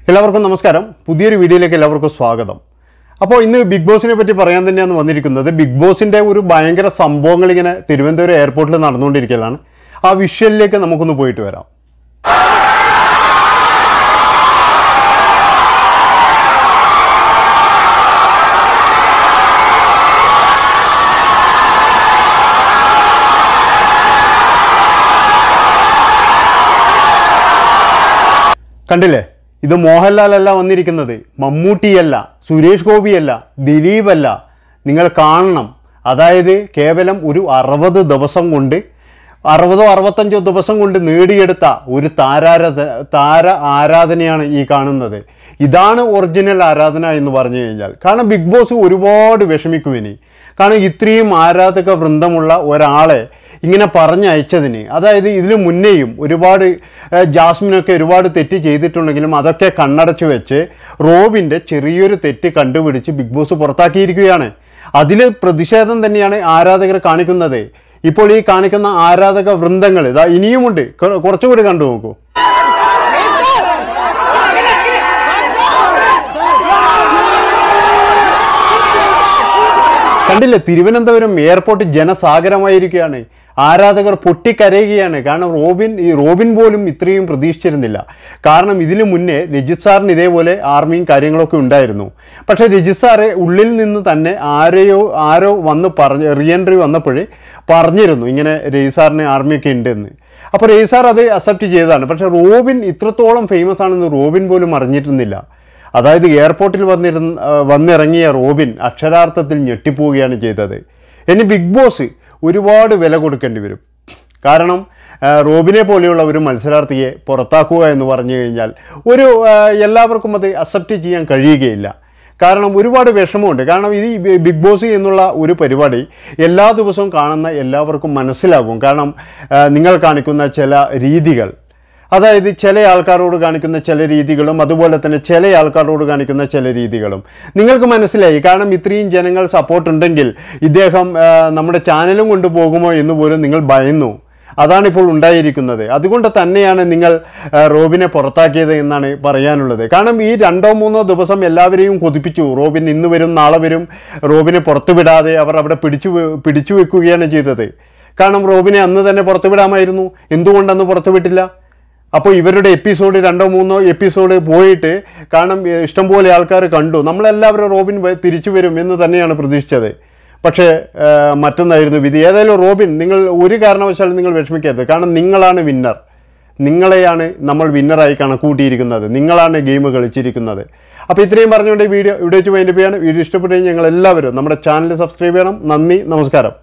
എല്ലാവർക്കും നമസ്കാരം പുതിയൊരു വീഡിയോയിലേക്ക് എല്ലാവർക്കും സ്വാഗതം അപ്പോൾ ഇന്ന് ബിഗ് ബോസിനെ പറ്റി പറയാൻ തന്നെയാണ് വന്നിരിക്കുന്നത് ബിഗ് ബോസിൻ്റെ ഒരു ഭയങ്കര സംഭവങ്ങൾ ഇങ്ങനെ തിരുവനന്തപുരം എയർപോർട്ടിൽ നടന്നുകൊണ്ടിരിക്കലാണ് ആ വിഷ്വലിലേക്ക് നമുക്കൊന്ന് പോയിട്ട് വരാം കണ്ടില്ലേ ഇത് മോഹൻലാൽ അല്ല വന്നിരിക്കുന്നത് മമ്മൂട്ടിയല്ല സുരേഷ് ഗോപിയല്ല ദിലീപല്ല നിങ്ങൾ കാണണം അതായത് കേവലം ഒരു അറുപത് ദിവസം കൊണ്ട് അറുപതോ അറുപത്തഞ്ചോ ദിവസം കൊണ്ട് നേടിയെടുത്ത ഒരു താരാരാധ താര ആരാധനയാണ് ഈ കാണുന്നത് ഇതാണ് ഒറിജിനൽ ആരാധന എന്ന് പറഞ്ഞു കഴിഞ്ഞാൽ കാരണം ബിഗ് ബോസ് ഒരുപാട് വിഷമിക്കും ഇനി കാരണം ഇത്രയും ആരാധക വൃന്ദമുള്ള ഒരാളെ ഇങ്ങനെ പറഞ്ഞയച്ചതിന് അതായത് ഇതിനു മുന്നേയും ഒരുപാട് ഏഹ്, ജാസ്മിനൊക്കെ ഒരുപാട് തെറ്റ് ചെയ്തിട്ടുണ്ടെങ്കിലും അതൊക്കെ കണ്ണടച്ച് വെച്ച് റോബിൻ്റെ ചെറിയൊരു തെറ്റ് കണ്ടുപിടിച്ച് ബിഗ് ബോസ് പുറത്താക്കിയിരിക്കുകയാണ് അതിൽ പ്രതിഷേധം തന്നെയാണ് ആരാധകർ കാണിക്കുന്നത് ഇപ്പോൾ ഈ കാണിക്കുന്ന ആരാധക വൃന്ദങ്ങൾ ഇതാ ഇനിയുമുണ്ട് കൊ- കുറച്ചുകൂടി കണ്ടു നോക്കൂ കണ്ടില്ലേ തിരുവനന്തപുരം എയർപോർട്ട് ജനസാഗരമായിരിക്കുകയാണ് ആരാധകർ പൊട്ടിക്കരയുകയാണ് കാരണം റോബിൻ ഈ റോബിൻ പോലും ഇത്രയും പ്രതീക്ഷിച്ചിരുന്നില്ല കാരണം ഇതിനു മുന്നേ രജിത് സാറിന് ഇതേപോലെ ആർമിയും കാര്യങ്ങളൊക്കെ ഉണ്ടായിരുന്നു പക്ഷേ രജിത് സാറ് ഉള്ളിൽ നിന്ന് തന്നെ ആരെയോ ആരോ വന്ന് പറഞ്ഞ് റീ എൻട്രി വന്നപ്പോഴേ പറഞ്ഞിരുന്നു ഇങ്ങനെ രജിത് സാറിന് ആർമിയൊക്കെ ഉണ്ടെന്ന് അപ്പോൾ രജിത് സാർ അത് അക്സെപ്റ്റ് ചെയ്തതാണ് പക്ഷേ റോബിൻ ഇത്രത്തോളം ഫേമസ് ആണെന്ന് റോബിൻ പോലും അറിഞ്ഞിരുന്നില്ല അതായത് എയർപോർട്ടിൽ വന്നിരുന്ന ആ, വന്നിറങ്ങിയ റോബിൻ അക്ഷരാർത്ഥത്തിൽ ഞെട്ടിപ്പോവുകയാണ് ചെയ്തത് ഇനി ബിഗ് ബോസ് ഒരുപാട് വില കൊടുക്കേണ്ടി വരും കാരണം ആ, റോബിനെ പോലെയുള്ള ഒരു മത്സരാർത്ഥിയെ പുറത്താക്കുക എന്ന് പറഞ്ഞു കഴിഞ്ഞാൽ ഒരു ആ, എല്ലാവർക്കും അത് അക്സെപ്റ്റ് ചെയ്യാൻ കഴിയുകയില്ല കാരണം ഒരുപാട് വിഷമമുണ്ട് കാരണം ഇത് ഈ ബി- ബിഗ് ബോസ് എന്നുള്ള ഒരു പരിപാടി എല്ലാ ദിവസവും കാണുന്ന എല്ലാവർക്കും മനസ്സിലാകും കാരണം ആ, നിങ്ങൾ കാണിക്കുന്ന ചില രീതികൾ അതായത് ചില ആൾക്കാരോട് കാണിക്കുന്ന ചില രീതികളും അതുപോലെ തന്നെ ചില ആൾക്കാരോട് കാണിക്കുന്ന ചില രീതികളും നിങ്ങൾക്ക് മനസ്സിലായി കാരണം ഇത്രയും ജനങ്ങൾ സപ്പോർട്ട് ഉണ്ടെങ്കിൽ ഇദ്ദേഹം ആ, നമ്മുടെ ചാനലും കൊണ്ടുപോകുമോ എന്ന് പോലും നിങ്ങൾ ഭയന്നു അതാണ് ഇപ്പോൾ ഉണ്ടായിരിക്കുന്നത് അതുകൊണ്ട് തന്നെയാണ് നിങ്ങൾ ആ, റോബിനെ പുറത്താക്കിയത് എന്നാണ് പറയാനുള്ളത് കാരണം ഈ രണ്ടോ മൂന്നോ ദിവസം എല്ലാവരെയും കൊതിപ്പിച്ചു റോബിൻ ഇന്ന് വരും നാളെ വരും റോബിനെ പുറത്തു വിടാതെ അവർ അവിടെ പിടിച്ചു വെ- പിടിച്ചു വെക്കുകയാണ് ചെയ്തത് കാരണം റോബിനെ അന്ന് തന്നെ പുറത്തു വിടാമായിരുന്നു എന്തുകൊണ്ടന്ന് പുറത്തു വിട്ടില്ല അപ്പോൾ ഇവരുടെ എപ്പിസോഡ് രണ്ടോ മൂന്നോ എപ്പിസോഡ് പോയിട്ട് കാരണം ഏ, ഇഷ്ടംപോലെ ആൾക്കാർ കണ്ടു നമ്മളെല്ലാവരും റോബിൻ വ- തിരിച്ചു വരും എന്ന് തന്നെയാണ് പ്രതീക്ഷിച്ചത് പക്ഷേ ഏ, മറ്റൊന്നായിരുന്നു വിധി ഏതായാലും റോബിൻ നിങ്ങൾ ഒരു കാരണവശാലും നിങ്ങൾ വിഷമിക്കരുത് കാരണം നിങ്ങളാണ് വിന്നർ നിങ്ങളെയാണ് നമ്മൾ വിന്നറായി കണക്കൂട്ടിയിരിക്കുന്നത് നിങ്ങളാണ് ഗെയിം കളിച്ചിരിക്കുന്നത് അപ്പോൾ ഇത്രയും പറഞ്ഞുകൊണ്ട് ഈ വീഡിയോ ഇവിടെ വെച്ച് വൈൻഡപ്പ് ചെയ്യാണ് വീഡിയോ ഇഷ്ടപ്പെട്ടു കഴിഞ്ഞാൽ ഞങ്ങൾ എല്ലാവരും നമ്മുടെ ചാനൽ സബ്സ്ക്രൈബ് ചെയ്യണം നന്ദി നമസ്കാരം